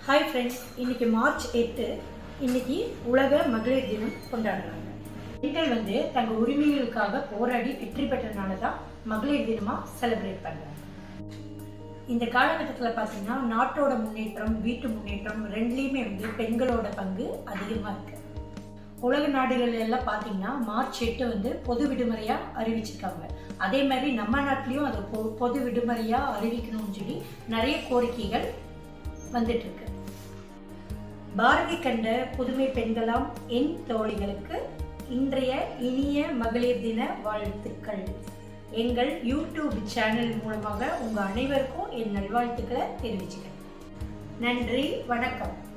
hi friends இன்னைக்கு March எட்டு இன்னைக்கு உலக மகளிர் தினம் கொண்டாடுறாங்க பெண்கள் வந்து தங்கள் உரிமைகளுக்காக போராடி வெற்றி பெற்றனால தான் மகளிர் தினமாக செலிப்ரேட் பண்ணுறாங்க இந்த காலகட்டத்தில் பார்த்தீங்கன்னா நாட்டோட முன்னேற்றம் வீட்டு முன்னேற்றம் ரெண்டுலேயுமே வந்து பெண்களோட பங்கு அதிகமாக இருக்கு உலக நாடுகள் எல்லாம் பார்த்தீங்கன்னா மார்ச் எட்டு வந்து பொது விடுமுறையாக அறிவிச்சிருக்காங்க அதே மாதிரி நம்ம நாட்டிலையும் அதை பொ பொது விடுமுறையாக அறிவிக்கணும்னு சொல்லி நிறைய கோரிக்கைகள் வந்துட்டு இருக்கு பாரதி கண்ட புதுமை பெண்களாம் என் தோழிகளுக்கு இன்றைய இனிய மகளிர் தின வாழ்த்துக்கள் எங்கள் யூடியூப் சேனல் மூலமாக உங்கள் அனைவருக்கும் என் நல்வாழ்த்துக்களை தெரிவிச்சுக்கிறேன் நன்றி வணக்கம்